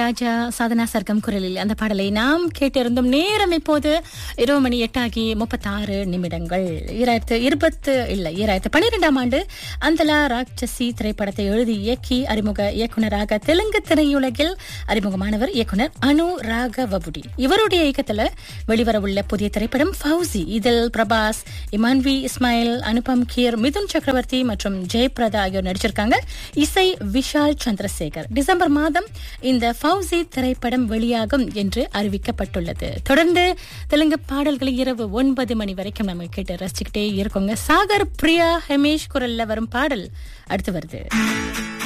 ராஜா சாதனா சர்க்கம் குரலில் அந்த பாடலை நாம் கேட்டிருந்தோம் நேரம் இப்போது இரவு மணி எட்டாகி முப்பத்தாறு நிமிடங்கள் ஈராயிரத்து இருபத்து இல்லை ஈராயிரத்து பன்னிரெண்டாம் ஆண்டு அந்தலா ராட்சசி திரைப்படத்தை எழுதி இயக்கி அறிமுக இயக்குனராக தெலுங்கு திரையுலகில் அறிமுகமானவர் இயக்குனர் அனு ராகவபுடி இவருடைய இயக்கத்துல வெளிவரவுள்ள புதிய திரைப்படம் ஃபவுசி இதில் பிரபாஸ் இமான்வி இஸ்மாயில் அனுபம் கீர் மிதுன் சக்கரவர்த்தி மற்றும் ஜெயபிரதா ஆகியோர் நடிச்சிருக்காங்க இசை விஷால் சந்திரசேகர் டிசம்பர் மாதம் இந்த ஃபவுசி திரைப்படம் வெளியாகும் என்று அறிவிக்கப்பட்டுள்ளது தொடர்ந்து தெலுங்கு பாடல்களை இரவு ஒன்பது மணி வரைக்கும் நம்ம கேட்டு ரசிச்சுக்கிட்டே இருக்கோங்க சாகர் பிரியா ஹமேஷ் குரல்ல வரும் பாடல் அடுத்து வருது